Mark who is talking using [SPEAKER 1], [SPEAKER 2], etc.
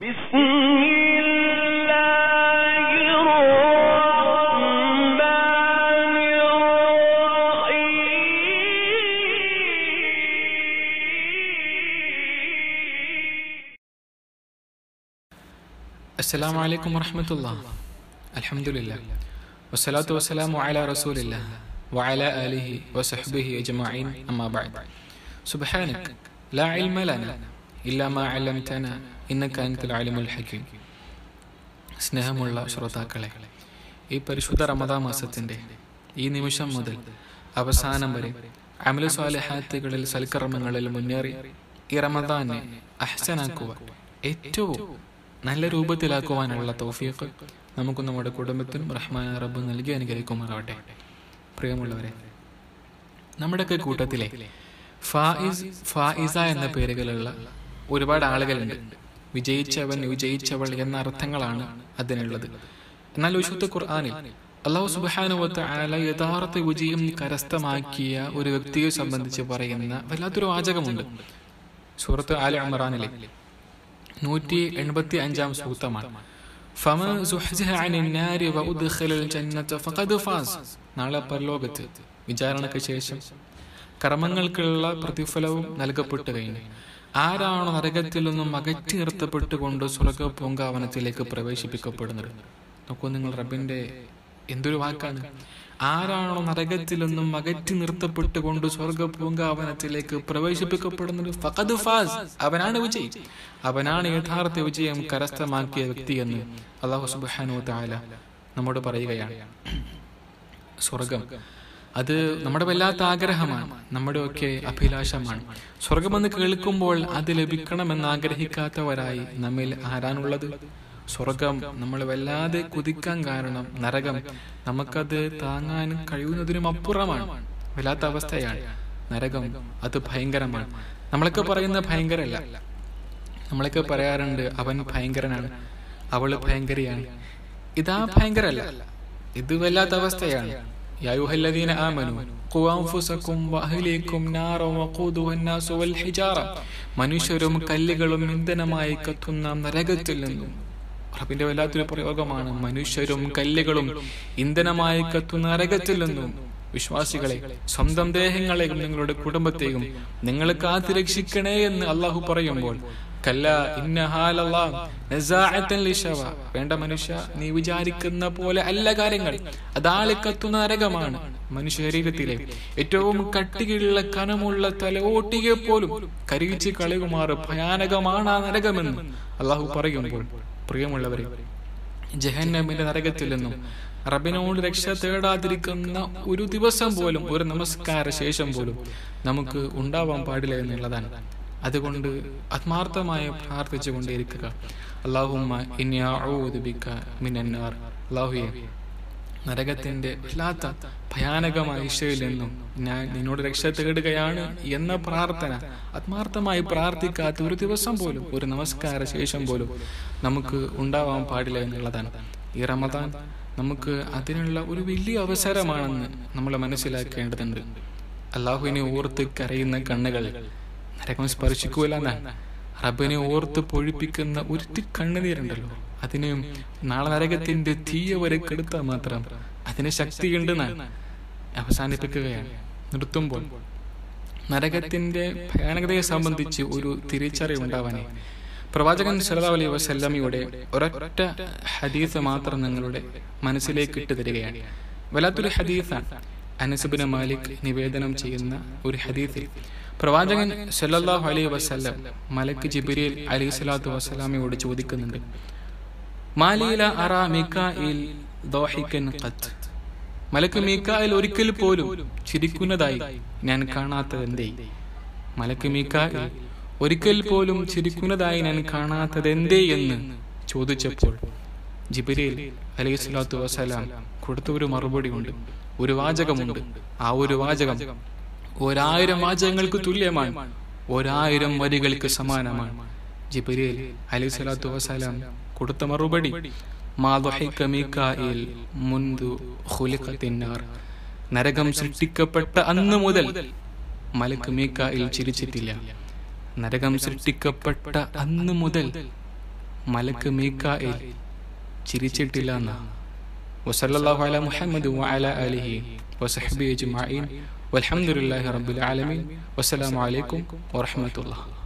[SPEAKER 1] بسم الله الرحمن الرحيم
[SPEAKER 2] السلام عليكم ورحمة الله الحمد لله والصلاة والسلام على رسول الله وعلى آله وصحبه أجمعين أما بعد سبحانك لا علم لنا إلا ما علمتنا إنك أنت العلم الحكيم സ്നേഹമുള്ള ശ്രോതാക്കളെ ഈ പരിശുദ്ധ റമദാ മാസത്തിന്റെ ഈ നിമിഷം മുതൽ അവസാനം വരെ അമല സ്വാലഹാത്തുകളിൽ സൽക്കർമ്മങ്ങളിൽ മുന്നേറി ഈ റമദാനെ അഹ്സനാക്കുക ഏറ്റവും നല്ല രൂപത്തിലാക്കുവാനുള്ള തൗഫീഖ് നമുക്ക് നമ്മുടെ കുടുംബത്തിനും റഹ്മാൻ റബ്ബ് നൽകി അനുഗ്രഹിക്കുമാറാവട്ടെ പ്രിയമുള്ളവരെ നമ്മുടെയൊക്കെ കൂട്ടത്തിലെ ഫായിസ് ഫായിസ എന്ന പേരുകളുള്ള ഒരുപാട് ആളുകളുണ്ട് വിജയിച്ചവൻ വിജയിച്ചവൾ എന്ന അർത്ഥങ്ങളാണ് അതിനുള്ളത് എന്നാൽ വിശുദ്ധ ഖുർആാനിൽ അള്ളാഹു സുബാനുവത്ത് ആല യഥാർത്ഥ വിജയം കരസ്ഥമാക്കിയ ഒരു വ്യക്തിയെ സംബന്ധിച്ച് പറയുന്ന വല്ലാത്തൊരു വാചകമുണ്ട് സൂറത്ത് ആല അമറാനിലെ നൂറ്റി എൺപത്തി അഞ്ചാം സൂക്തമാണ് فمن زحزح عن النار وأدخل الجنة فقد فاز നാളെ പരലോകത്ത് വിചാരണയ്ക്ക് ശേഷം കർമ്മങ്ങൾക്കുള്ള പ്രതിഫലവും നൽകപ്പെട്ടു കഴിഞ്ഞു ആരാണോ നരകത്തിൽ നിന്നും അകറ്റി നിർത്തപ്പെട്ടുകൊണ്ട് സ്വർഗ പൂങ്കാവനത്തിലേക്ക് പ്രവേശിപ്പിക്കപ്പെടുന്നത് നോക്കൂ നിങ്ങൾ റബ്ബിന്റെ എന്തൊരു വാക്കാണ് ആരാണോ നരകത്തിൽ നിന്നും അകറ്റി നിർത്തപ്പെട്ടുകൊണ്ട് സ്വർഗ പൂങ്കാവനത്തിലേക്ക് പ്രവേശിപ്പിക്കപ്പെടുന്നത് ഫഖദ് ഫാസ് അവനാണ് വിജയി അവനാണ് യഥാർത്ഥ വിജയം കരസ്ഥമാക്കിയ വ്യക്തിയെന്ന് അള്ളാഹു സുബാനു താല നമ്മോട് പറയുകയാണ് സ്വർഗം അത് നമ്മുടെ വല്ലാത്ത ആഗ്രഹമാണ് നമ്മുടെ ഒക്കെ അഭിലാഷമാണ് സ്വർഗമെന്ന് കേൾക്കുമ്പോൾ അത് ലഭിക്കണമെന്ന് ആഗ്രഹിക്കാത്തവരായി നമ്മിൽ ആരാനുള്ളത് സ്വർഗം നമ്മൾ വല്ലാതെ കുതിക്കാൻ കാരണം നരകം നമുക്കത് താങ്ങാൻ കഴിയുന്നതിനും അപ്പുറമാണ് വല്ലാത്ത അവസ്ഥയാണ് നരകം അത് ഭയങ്കരമാണ് നമ്മളൊക്കെ പറയുന്ന ഭയങ്കരല്ല നമ്മളൊക്കെ പറയാറുണ്ട് അവൻ ഭയങ്കരനാണ് അവള് ഭയങ്കരിയാണ് ഇതാ ഭയങ്കരല്ല ഇത് വല്ലാത്ത അവസ്ഥയാണ് يا أيها الذين آمنوا قوا أنفسكم وأهليكم نارا وقودها الناس والحجارة മനുഷ്യരും കല്ലുകളും ഇന്ധനമായി കത്തുന്ന നരകത്തിൽ നിന്നും റബ്ബിന്റെ വല്ലാത്തൊരു പ്രയോഗമാണ് മനുഷ്യരും കല്ലുകളും ഇന്ധനമായി കത്തുന്ന നരകത്തിൽ നിന്നും വിശ്വാസികളെ സ്വന്തം ദേഹങ്ങളെയും നിങ്ങളുടെ കുടുംബത്തെയും നിങ്ങൾ കാത്തു രക്ഷിക്കണേ എന്ന് അള്ളാഹു പറയുമ്പോൾ കല്ല ഇന്നഹാലല്ലാ നസാഅത്തൻ ലിശവ വേണ്ട മനുഷ്യ നീ വിചാരിക്കുന്ന പോലെ അല്ല കാര്യങ്ങൾ അതാളെ കത്തുന്ന നരകമാണ് മനുഷ്യ ശരീരത്തിലെ ഏറ്റവും കട്ടിയുള്ള കനമുള്ള തലയോട്ടിയെ പോലും കരിയിച്ച് കളയുമാറ് ഭയാനകമാണ് ആ നരകമെന്ന് അള്ളാഹു പറയുമ്പോൾ പ്രിയമുള്ളവരെ ജഹന്നമിന്റെ നരകത്തിൽ നിന്നും റബിനോട് രക്ഷ തേടാതിരിക്കുന്ന ഒരു ദിവസം പോലും ഒരു നമസ്കാര ശേഷം പോലും നമുക്ക് ഉണ്ടാവാൻ പാടില്ല എന്നുള്ളതാണ് അതുകൊണ്ട് ആത്മാർത്ഥമായി പ്രാർത്ഥിച്ചു കൊണ്ടേയിരിക്കുക അള്ളാഹുമ്മ അള്ളാഹുയെ നരകത്തിന്റെ വല്ലാത്ത ഭയാനകമായ ഇഷയിൽ നിന്നും ഞാൻ നിന്നോട് രക്ഷ തേടുകയാണ് എന്ന പ്രാർത്ഥന ആത്മാർത്ഥമായി പ്രാർത്ഥിക്കാത്ത ഒരു ദിവസം പോലും ഒരു നമസ്കാര ശേഷം പോലും നമുക്ക് ഉണ്ടാവാൻ പാടില്ല എന്നുള്ളതാണ് ഈ റമദാൻ നമുക്ക് അതിനുള്ള ഒരു വലിയ അവസരമാണെന്ന് നമ്മൾ മനസ്സിലാക്കേണ്ടതുണ്ട് അള്ളാഹുവിനെ ഓർത്ത് കരയുന്ന കണ്ണുകൾ നരകം സ്പർശിക്കൂല റബ്ബിനെ ഓർത്ത് പൊഴിപ്പിക്കുന്ന ഒരു കണ്ണുനീരുണ്ടല്ലോ അതിനും നാളെ നരകത്തിന്റെ തീയ വരെ കെടുത്താൽ മാത്രം അതിന് ശക്തിയുണ്ട് ഞാൻ അവസാനിപ്പിക്കുകയാണ് നിർത്തുമ്പോൾ നരകത്തിന്റെ ഭയാനകതയെ സംബന്ധിച്ച് ഒരു തിരിച്ചറിവുണ്ടാവാനേ പ്രവാചകൻ സല്ലല്ലാഹു അലൈഹി വസല്ലമയുടെ ഒരൊറ്റ ഹദീസ് മാത്രം നിങ്ങളുടെ മനസ്സിലേക്ക് ഇട്ട് തരികയാണ് വല്ലാത്തൊരു ഹദീസാണ് അനസുബിന് മാലിക് നിവേദനം ചെയ്യുന്ന ഒരു ഹദീസിൽ പ്രവാചകൻ സല്ലല്ലാഹു അലൈഹി വസല്ലം മലക്ക് ജിബ്രീൽ അലൈഹി സ്വലാത്തു വസ്സലാമയോട് ചോദിക്കുന്നുണ്ട് മാലിയില അറ മിക്കായിൽ ദോഹിക്കൻ ഖത്ത് മലക്ക് മീക്കായിൽ ഒരിക്കൽ പോലും ചിരിക്കുന്നതായി ഞാൻ കാണാത്തതെന്തേ മലക്ക് മീക്കായിൽ ഒരിക്കൽ പോലും ചിരിക്കുന്നതായി ഞാൻ കാണാത്തതെന്തേ എന്ന് ചോദിച്ചപ്പോൾ ജിബിരിൽ അലൈഹി സ്വലാത്തു വസ്സലാം കൊടുത്ത ഒരു മറുപടി ഉണ്ട് ഒരു വാചകമുണ്ട് ആ ഒരു വാചകം ഒരായിരം വാചകങ്ങൾക്ക് തുല്യമാണ് ഒരായിരം വരികൾക്ക് സമാനമാണ് ജിബിരിൽ അലൈഹി സ്വലാത്തു വസ്സലാം കൊടുത്ത മറുപടി നരകം സൃഷ്ടിക്കപ്പെട്ട അന്ന് മുതൽ മലക്ക് മീക്കായിൽ ചിരിച്ചിട്ടില്ല നരകം സൃഷ്ടിക്കപ്പെട്ട അന്ന് മുതൽ മലക്ക് മീക്കായിൽ ചിരിച്ചിട്ടില്ല എന്ന വസല്ലല്ലാഹു അല മുഹമ്മദ് വഅല ആലിഹി വസഹ്ബി അജ്മഈൻ വൽഹംദുലില്ലാഹി റബ്ബിൽ ആലമീൻ വസ്സലാമു അലൈക്കും വറഹ്മത്തുള്ളാഹി